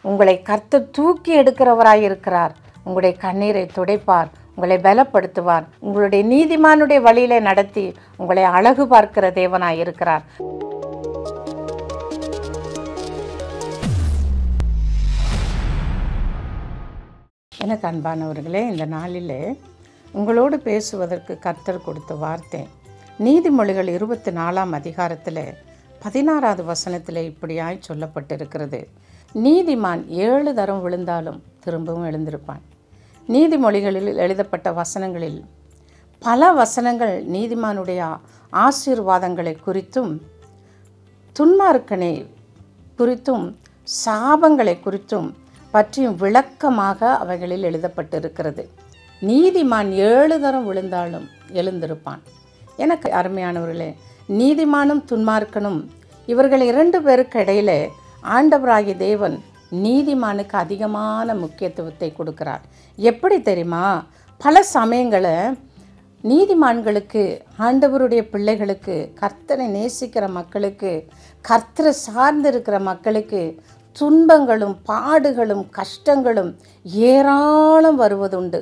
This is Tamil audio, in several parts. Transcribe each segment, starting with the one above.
உங்களை கர்த்தர் தூக்கி எடுக்கிறவராய் இருக்கிறார் உங்களுடைய கண்ணீரை துடைப்பார் உங்களை பலப்படுத்துவார் உங்களுடைய நீதிமானுடைய வழியிலே நடத்தி உங்களை அழகு பார்க்கிற தேவனாய் இருக்கிறார் எனக்கு அன்பானவர்களே இந்த நாளிலே உங்களோடு பேசுவதற்கு கர்த்தர் கொடுத்த வார்த்தை நீதிமொழிகள் இருபத்தி நாலாம் அதிகாரத்தில் பதினாறாவது வசனத்தில் இப்படியாய் சொல்லப்பட்டிருக்கிறது நீதிமான் ஏழு தரம் விழுந்தாலும் திரும்பவும் எழுந்திருப்பான் நீதிமொழிகளில் எழுதப்பட்ட வசனங்களில் பல வசனங்கள் நீதிமானுடைய ஆசீர்வாதங்களை குறித்தும் துன்மார்க்கனை குறித்தும் சாபங்களை குறித்தும் பற்றியும் விளக்கமாக அவைகளில் எழுதப்பட்டிருக்கிறது நீதிமான் ஏழு தரம் விழுந்தாலும் எழுந்திருப்பான் எனக்கு அருமையானவர்களே நீதிமானும் துன்மார்க்கனும் இவர்கள் இரண்டு பேருக்கு இடையிலே ஆண்டவராகிய தேவன் நீதிமானுக்கு அதிகமான முக்கியத்துவத்தை கொடுக்கிறார் எப்படி தெரியுமா பல சமயங்களை நீதிமான்களுக்கு ஆண்டவருடைய பிள்ளைகளுக்கு கர்த்தரை நேசிக்கிற மக்களுக்கு கர்த்தரை சார்ந்து இருக்கிற மக்களுக்கு துன்பங்களும் பாடுகளும் கஷ்டங்களும் ஏராளம் வருவதுண்டு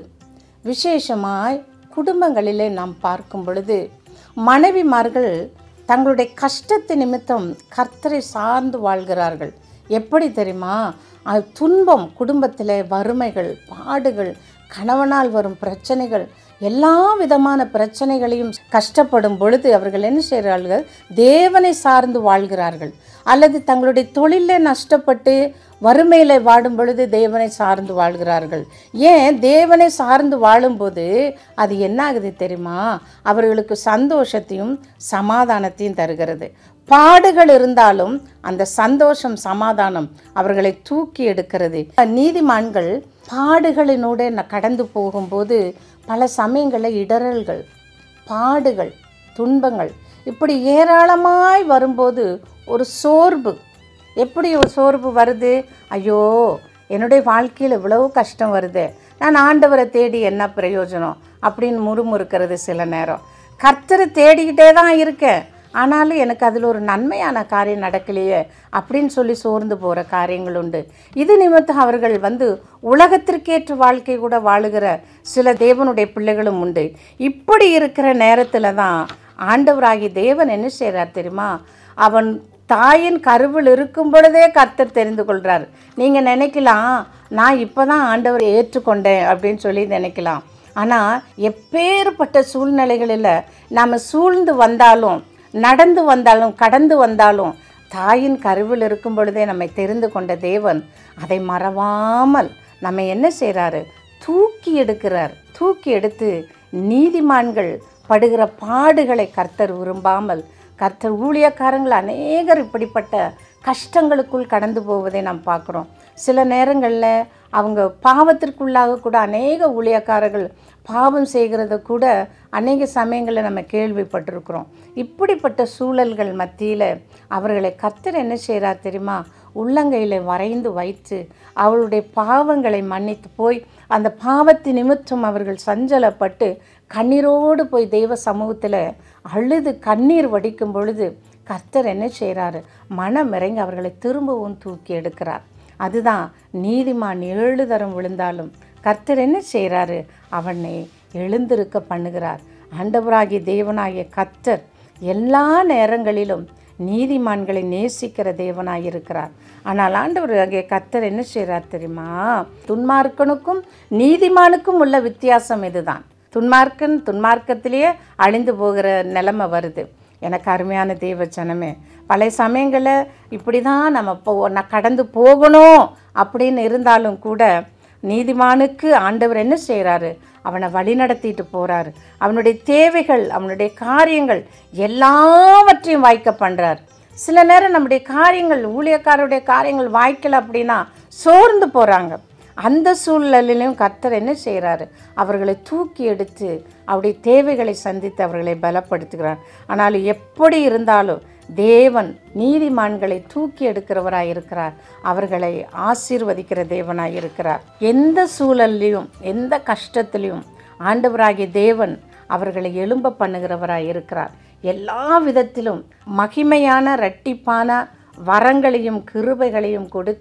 விசேஷமாய் குடும்பங்களிலே நாம் பார்க்கும் பொழுது மனைவிமார்கள் தங்களுடைய கஷ்டத்து நிமித்தம் கர்த்தரை சார்ந்து வாழ்கிறார்கள் எப்படி தெரியுமா அது துன்பம் குடும்பத்தில் வறுமைகள் பாடுகள் கணவனால் வரும் பிரச்சனைகள் எல்லா விதமான பிரச்சனைகளையும் கஷ்டப்படும் பொழுது அவர்கள் என்ன செய்கிறார்கள் தேவனை சார்ந்து வாழ்கிறார்கள் அல்லது தங்களுடைய தொழிலில் நஷ்டப்பட்டு வறுமையில் வாடும் பொழுது தேவனை சார்ந்து வாழ்கிறார்கள் ஏன் தேவனை சார்ந்து வாழும்போது அது என்ன ஆகுது தெரியுமா அவர்களுக்கு சந்தோஷத்தையும் சமாதானத்தையும் தருகிறது பாடுகள் இருந்தாலும் அந்த சந்தோஷம் சமாதானம் அவர்களை தூக்கி எடுக்கிறது நீதிமான்கள் பாடுகளினூட கடந்து போகும்போது பல சமயங்களில் இடறல்கள் பாடுகள் துன்பங்கள் இப்படி ஏராளமாய் வரும்போது ஒரு சோர்வு எப்படி ஒரு சோர்வு வருது ஐயோ என்னுடைய வாழ்க்கையில் இவ்வளவு கஷ்டம் வருது நான் ஆண்டவரை தேடி என்ன பிரயோஜனம் அப்படின்னு முறுமுறுக்கிறது சில நேரம் கர்த்தரை தேடிக்கிட்டே தான் இருக்கேன் ஆனாலும் எனக்கு அதில் ஒரு நன்மையான காரியம் நடக்கலையே அப்படின்னு சொல்லி சோர்ந்து போகிற காரியங்கள் உண்டு இது நிமித்தம் அவர்கள் வந்து உலகத்திற்கேற்ற வாழ்க்கை கூட வாழுகிற சில தேவனுடைய பிள்ளைகளும் உண்டு இப்படி இருக்கிற நேரத்தில் தான் ஆண்டவராகி தேவன் என்ன செய்கிறார் தெரியுமா அவன் தாயின் கருவில் இருக்கும் பொழுதே கர்த்தர் தெரிந்து கொள்கிறார் நீங்கள் நினைக்கலாம் நான் இப்போ தான் ஆண்டவரை ஏற்றுக்கொண்டேன் அப்படின்னு சொல்லி நினைக்கலாம் ஆனால் எப்பேற்பட்ட சூழ்நிலைகளில் நாம் சூழ்ந்து வந்தாலும் நடந்து வந்தாலும் கடந்து வந்தாலும் தாயின் கருவில் இருக்கும் பொழுதே நம்மை தெரிந்து கொண்ட தேவன் அதை மறவாமல் நம்ம என்ன செய்கிறாரு தூக்கி எடுக்கிறார் தூக்கி எடுத்து நீதிமான்கள் படுகிற பாடுகளை கர்த்தர் விரும்பாமல் கர்த்தர் ஊழியக்காரங்கள் அநேகர் இப்படிப்பட்ட கஷ்டங்களுக்குள் கடந்து போவதை நாம் பார்க்குறோம் சில நேரங்களில் அவங்க பாவத்திற்குள்ளாக கூட அநேக ஊழியக்காரர்கள் பாவம் செய்கிறத கூட அநேக சமயங்களில் நம்ம கேள்விப்பட்டிருக்கிறோம் இப்படிப்பட்ட சூழல்கள் மத்தியில் அவர்களை கர்த்தர் என்ன செய்கிறார் தெரியுமா உள்ளங்கையில் வரைந்து வைத்து அவளுடைய பாவங்களை மன்னித்து போய் அந்த பாவத்து நிமித்தம் அவர்கள் சஞ்சலப்பட்டு கண்ணீரோடு போய் தெய்வ சமூகத்தில் அழுது கண்ணீர் வடிக்கும் பொழுது கர்த்தர் என்ன செய்கிறாரு மனம் இறங்கி அவர்களை திரும்பவும் தூக்கி எடுக்கிறார் அதுதான் நீதிமான் ஏழு தரம் விழுந்தாலும் கர்த்தர் என்ன செய்கிறாரு அவனை எழுந்திருக்க பண்ணுகிறார் ஆண்டவராகிய தேவனாகிய கர்த்தர் எல்லா நேரங்களிலும் நீதிமான்களை நேசிக்கிற தேவனாய் இருக்கிறார் ஆனால் ஆண்டவராகிய கர்த்தர் என்ன செய்கிறார் தெரியுமா துன்மார்க்கனுக்கும் நீதிமானுக்கும் உள்ள வித்தியாசம் இதுதான் துன்மார்க்கன் துன்மார்க்கத்திலேயே அழிந்து போகிற நிலைமை வருது எனக்கு அருமையான தெய்வ ஜனமே பழைய சமயங்களில் இப்படி தான் நம்ம போ நான் கடந்து போகணும் அப்படின்னு இருந்தாலும் கூட நீதிமானுக்கு ஆண்டவர் என்ன செய்கிறாரு அவனை வழி நடத்திட்டு போகிறாரு அவனுடைய தேவைகள் அவனுடைய காரியங்கள் எல்லாவற்றையும் வாய்க்க பண்ணுறார் சில நேரம் நம்முடைய காரியங்கள் ஊழியக்காரருடைய காரியங்கள் வாய்க்கல அப்படின்னா சோர்ந்து போகிறாங்க அந்த சூழ்நிலையிலும் கர்த்தர் என்ன செய்கிறாரு அவர்களை தூக்கி எடுத்து அவருடைய தேவைகளை சந்தித்து அவர்களை பலப்படுத்துகிறார் ஆனால் எப்படி இருந்தாலும் தேவன் நீதிமான்களை தூக்கி எடுக்கிறவராய் இருக்கிறார் அவர்களை ஆசீர்வதிக்கிற தேவனாய் இருக்கிறார் எந்த சூழல்லையும் எந்த கஷ்டத்திலையும் ஆண்டவராகிய தேவன் அவர்களை எழும்ப பண்ணுகிறவராய் இருக்கிறார் எல்லா விதத்திலும் மகிமையான இரட்டிப்பான வரங்களையும் கிருபைகளையும் கொடுத்து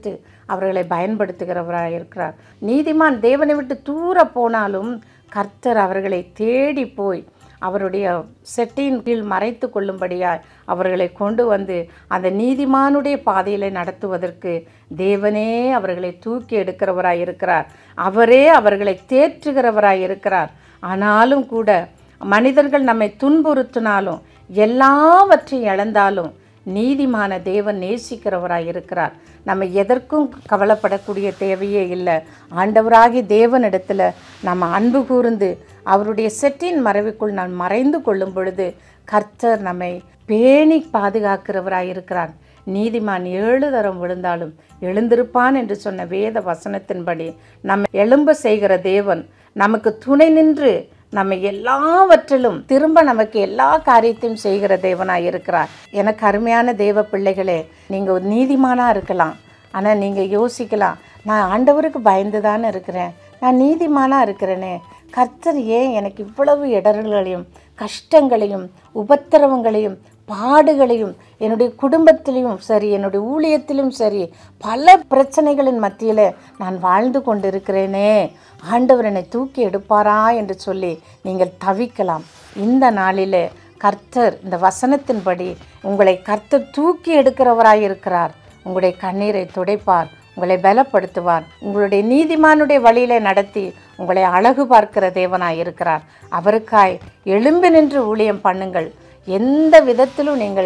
அவர்களை பயன்படுத்துகிறவராக இருக்கிறார் நீதிமான் தேவனை விட்டு தூர போனாலும் கர்த்தர் அவர்களை தேடி போய் அவருடைய செட்டியின் கீழ் மறைத்து கொள்ளும்படியாய் அவர்களை கொண்டு வந்து அந்த நீதிமானுடைய பாதையில் நடத்துவதற்கு தேவனே அவர்களை தூக்கி எடுக்கிறவராய் இருக்கிறார் அவரே அவர்களை தேற்றுகிறவராய் இருக்கிறார் ஆனாலும் கூட மனிதர்கள் நம்மை துன்புறுத்தினாலும் எல்லாவற்றையும் இழந்தாலும் நீதிமான தேவன் நேசிக்கிறவராய் இருக்கிறார் நம்ம எதற்கும் கவலைப்படக்கூடிய தேவையே இல்லை ஆண்டவராகி தேவனிடத்தில் நம்ம அன்பு கூர்ந்து அவருடைய செட்டின் மறைவுக்குள் நான் மறைந்து கொள்ளும் பொழுது கர்த்தர் நம்மை பேணி பாதுகாக்கிறவராய் இருக்கிறார் நீதிமான் ஏழு தரம் விழுந்தாலும் எழுந்திருப்பான் என்று சொன்ன வேத வசனத்தின்படி நம்ம எழும்ப செய்கிற தேவன் நமக்கு துணை நின்று நம்ம எல்லாவற்றிலும் திரும்ப நமக்கு எல்லா காரியத்தையும் செய்கிற தேவனாய் இருக்கிறார் எனக்கு அருமையான தேவ பிள்ளைகளே நீங்கள் ஒரு நீதிமானாக இருக்கலாம் ஆனால் நீங்கள் யோசிக்கலாம் நான் ஆண்டவருக்கு பயந்து தானே இருக்கிறேன் நான் நீதிமானாக இருக்கிறேனே கர்த்தர் ஏன் எனக்கு இவ்வளவு இடர்களையும் கஷ்டங்களையும் உபத்திரவங்களையும் பாடுகளையும் என்னுடைய குடும்பத்திலையும் சரி என்னுடைய ஊழியத்திலும் சரி பல பிரச்சனைகளின் மத்தியில் நான் வாழ்ந்து கொண்டிருக்கிறேனே ஆண்டவர் என்னை தூக்கி எடுப்பாரா என்று சொல்லி நீங்கள் தவிக்கலாம் இந்த நாளிலே கர்த்தர் இந்த வசனத்தின்படி உங்களை கர்த்தர் தூக்கி எடுக்கிறவராய் இருக்கிறார் உங்களுடைய கண்ணீரை துடைப்பார் உங்களை பலப்படுத்துவார் உங்களுடைய நீதிமானுடைய வழியிலே நடத்தி உங்களை அழகு பார்க்கிற தேவனாய் இருக்கிறார் அவருக்காய் எழும்பி நின்று ஊழியம் பண்ணுங்கள் எந்த விதத்திலும் நீங்கள்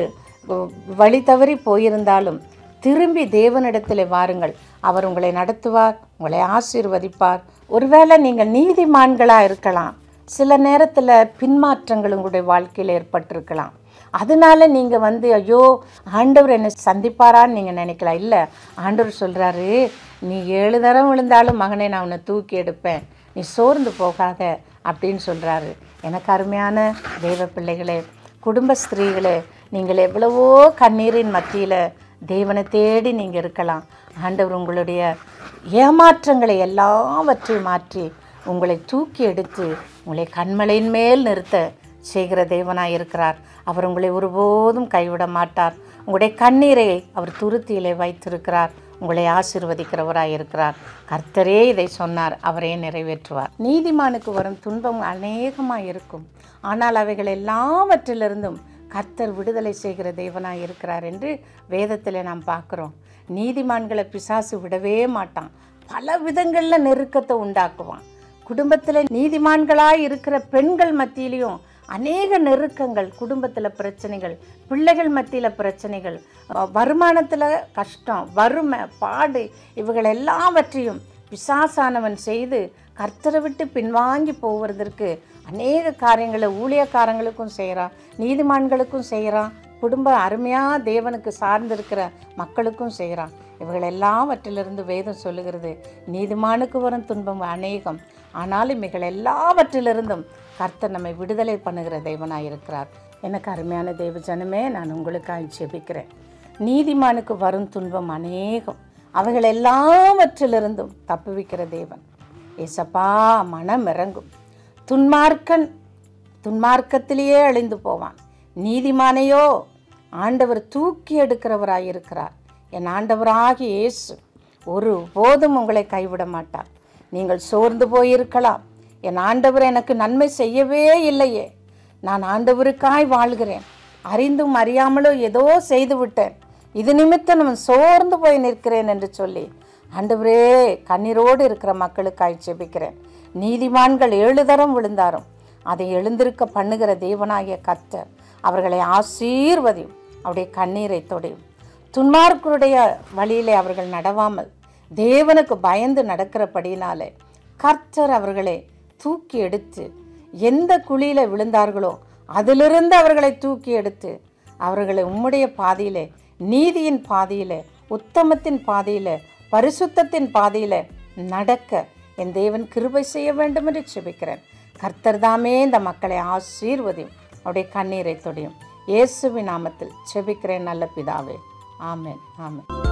வழி தவறி போயிருந்தாலும் திரும்பி தேவனிடத்தில் வாருங்கள் அவர் உங்களை நடத்துவார் உங்களை ஆசீர்வதிப்பார் ஒருவேளை நீங்கள் நீதிமான்களாக இருக்கலாம் சில நேரத்தில் பின்மாற்றங்கள் உங்களுடைய வாழ்க்கையில் ஏற்பட்டிருக்கலாம் அதனால நீங்கள் வந்து ஐயோ ஆண்டவர் என்னை சந்திப்பாரான்னு நீங்கள் நினைக்கலாம் இல்லை ஆண்டவர் சொல்கிறாரு நீ ஏழு தரம் விழுந்தாலும் மகனை நான் உன்னை தூக்கி எடுப்பேன் நீ சோர்ந்து போகாத அப்படின்னு சொல்கிறாரு எனக்கு அருமையான தெய்வ பிள்ளைகளே குடும்ப ஸ்திரீகளே நீங்கள் எவ்வளவோ கண்ணீரின் மத்தியில் தேவனை தேடி நீங்கள் இருக்கலாம் ஆண்டவர் உங்களுடைய ஏமாற்றங்களை எல்லாவற்றையும் மாற்றி உங்களை தூக்கி எடுத்து உங்களை கண்மலையின் மேல் நிறுத்த செய்கிற தேவனாய் இருக்கிறார் அவர் உங்களை ஒருபோதும் கைவிட மாட்டார் உங்களுடைய கண்ணீரை அவர் துருத்தியிலே வைத்திருக்கிறார் உங்களை ஆசீர்வதிக்கிறவராய் இருக்கிறார் கர்த்தரே இதை சொன்னார் அவரே நிறைவேற்றுவார் நீதிமானுக்கு வரும் துன்பம் அநேகமாக இருக்கும் ஆனால் அவைகள் எல்லாவற்றிலிருந்தும் கர்த்தர் விடுதலை செய்கிற தேவனாய் இருக்கிறார் என்று வேதத்தில் நாம் பார்க்குறோம் நீதிமான்களை பிசாசு விடவே மாட்டான் பல விதங்களில் நெருக்கத்தை உண்டாக்குவான் குடும்பத்தில் நீதிமான்களாய் இருக்கிற பெண்கள் மத்தியிலையும் அநேக நெருக்கங்கள் குடும்பத்தில் பிரச்சனைகள் பிள்ளைகள் மத்தியில் பிரச்சனைகள் வருமானத்தில் கஷ்டம் வறுமை பாடு இவைகள் எல்லாவற்றையும் பிசாசானவன் செய்து கர்த்தரை விட்டு பின்வாங்கி போவதற்கு அநேக காரியங்களை ஊழியக்காரங்களுக்கும் செய்கிறான் நீதிமான்களுக்கும் செய்கிறான் குடும்ப அருமையாக தேவனுக்கு சார்ந்திருக்கிற மக்களுக்கும் செய்கிறான் இவைகள் எல்லாவற்றிலிருந்து வேதம் சொல்லுகிறது நீதிமானுக்கு வரும் துன்பம் அநேகம் ஆனாலும் இவைகள் எல்லாவற்றிலிருந்தும் கர்த்தர் நம்மை விடுதலை பண்ணுகிற தேவனாக இருக்கிறார் எனக்கு அருமையான தேவ ஜனமே நான் உங்களுக்காக ஜெபிக்கிறேன் நீதிமானுக்கு வரும் துன்பம் அநேகம் அவைகள் எல்லாவற்றிலிருந்தும் தப்புவிக்கிற தேவன் ஏசப்பா மனம் இறங்கும் துன்மார்க்கன் துன்மார்க்கத்திலேயே அழிந்து போவான் நீதிமானையோ ஆண்டவர் தூக்கி எடுக்கிறவராய் இருக்கிறார் என் ஆண்டவராகி இயேசு ஒரு போதும் உங்களை கைவிட மாட்டார் நீங்கள் சோர்ந்து போயிருக்கலாம் என் ஆண்டவர் எனக்கு நன்மை செய்யவே இல்லையே நான் ஆண்டவருக்காய் வாழ்கிறேன் அறிந்தும் அறியாமலோ ஏதோ செய்து விட்டேன் இது நிமித்தம் நான் சோர்ந்து போய் நிற்கிறேன் என்று சொல்லி ஆண்டவரே கண்ணீரோடு இருக்கிற மக்களுக்காய் ஜெபிக்கிறேன் நீதிமான்கள் ஏழு தரம் விழுந்தாரும் அதை எழுந்திருக்க பண்ணுகிற தேவனாகிய கர்த்தர் அவர்களை ஆசீர்வதியும் அவருடைய கண்ணீரை தொடையும் துன்மார்க்கருடைய வழியிலே அவர்கள் நடவாமல் தேவனுக்கு பயந்து நடக்கிறபடினாலே கர்த்தர் அவர்களை தூக்கி எடுத்து எந்த குழியில் விழுந்தார்களோ அதிலிருந்து அவர்களை தூக்கி எடுத்து அவர்களை உம்முடைய பாதையிலே நீதியின் பாதையிலே உத்தமத்தின் பாதையிலே பரிசுத்தத்தின் பாதையிலே நடக்க என் தேவன் கிருபை செய்ய வேண்டும் என்று செபிக்கிறேன் கர்த்தர் தாமே இந்த மக்களை ஆசீர்வதியும் அவருடைய கண்ணீரை தொடியும் இயேசுவின் நாமத்தில் செபிக்கிறேன் நல்ல பிதாவே ஆமென் ஆமென்